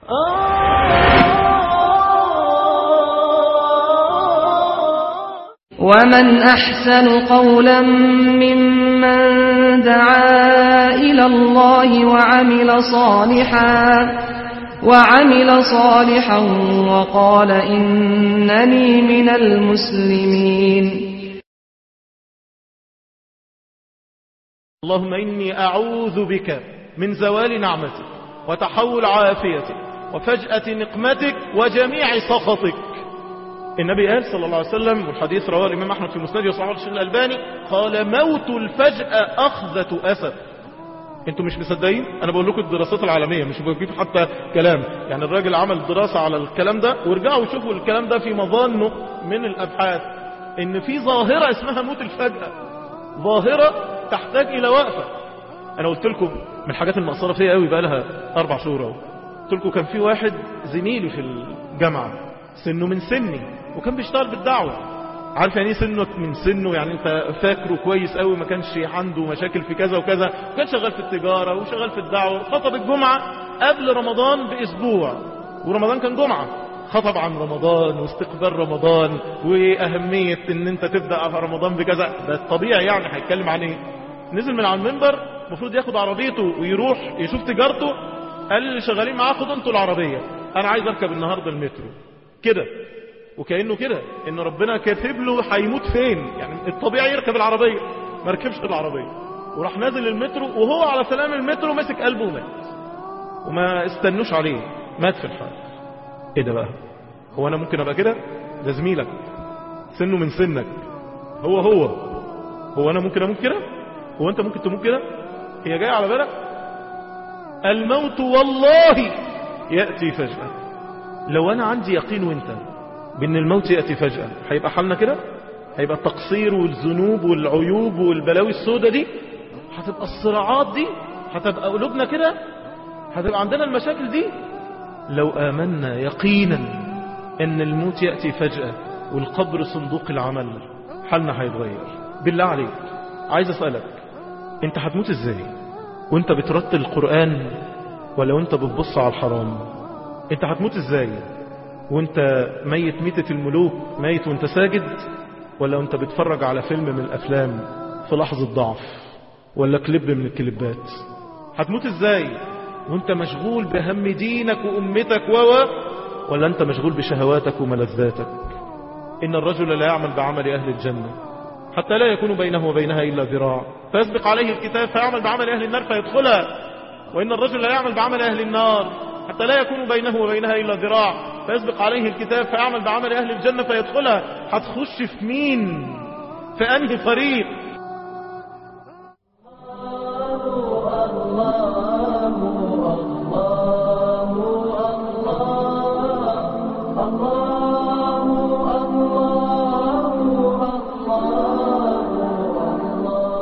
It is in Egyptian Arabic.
ومن أحسن قولا ممن دعا إلى الله وعمل صالحا وعمل صالحا وقال إنني من المسلمين اللهم إني أعوذ بك من زوال نعمتك وتحول عافيتك وفجأة نقمتك وجميع سخطك النبي قال صلى الله عليه وسلم والحديث رواه الإمام أحمد في مسنده وصححه الشيخ الألباني قال موت الفجأة أخذة أسف انتوا مش مصدقين انا بقول لكم الدراسات العالميه مش بجيب حتى كلام يعني الراجل عمل دراسه على الكلام ده وارجعوا شوفوا الكلام ده في مظانه من الابحاث ان في ظاهره اسمها موت الفجأة ظاهره تحتاج الى وقفه انا قلت لكم من الحاجات المأثره فيا قوي بقى لها اربع شهور اهو قلت لكم كان في واحد زميلي في الجامعه سنه من سني وكان بيشتغل بالدعوه عارف يعني ايه سنك من سنه يعني انت فاكره كويس قوي ما كانش عنده مشاكل في كذا وكذا وكان شغال في التجاره وشغال في الدعوه خطب الجمعه قبل رمضان باسبوع ورمضان كان جمعه خطب عن رمضان واستقبال رمضان واهميه ان انت تبدا في رمضان بكذا ده الطبيعي يعني هيتكلم عن ايه نزل من على المنبر المفروض ياخد عربيته ويروح يشوف تجارته قال اللي شغالين معاه خدوا انتوا العربيه انا عايز اركب النهارده المترو كده وكانه كده ان ربنا كاتب له هيموت فين يعني الطبيعي يركب العربيه ما ركبش العربيه وراح نازل المترو وهو على سلام المترو مسك قلبه ومات وما استنوش عليه مات في الحال ايه ده بقى هو انا ممكن ابقى كده ده زميلك سنه من سنك هو هو هو انا ممكن اموت كده هو انت ممكن تموت كده هي جايه على بالك الموت والله ياتي فجاه لو انا عندي يقين وانت بان الموت ياتي فجاه هيبقى حالنا كده هيبقى التقصير والذنوب والعيوب والبلاوي السوداء دي هتبقى الصراعات دي هتبقى قلوبنا كده هتبقى عندنا المشاكل دي لو آمنا يقينا ان الموت يأتي فجأة والقبر صندوق العمل حالنا هيتغير بالله عليك عايز أسألك انت هتموت ازاي وانت بترتل القرآن ولا وانت بتبص على الحرام انت هتموت ازاي وانت ميت ميتة الملوك ميت وانت ساجد ولا وانت بتفرج على فيلم من الافلام في لحظة ضعف ولا كليب من الكليبات هتموت ازاي وانت مشغول بهم دينك وامتك و ولا انت مشغول بشهواتك وملذاتك ان الرجل لا يعمل بعمل اهل الجنة حتى لا يكون بينه وبينها الا ذراع فيسبق عليه الكتاب فيعمل بعمل اهل النار فيدخلها وان الرجل لا يعمل بعمل اهل النار حتى لا يكون بينه وبينها الا ذراع فيسبق عليه الكتاب فيعمل بعمل اهل الجنة فيدخلها هتخش في مين في انهي فريق الله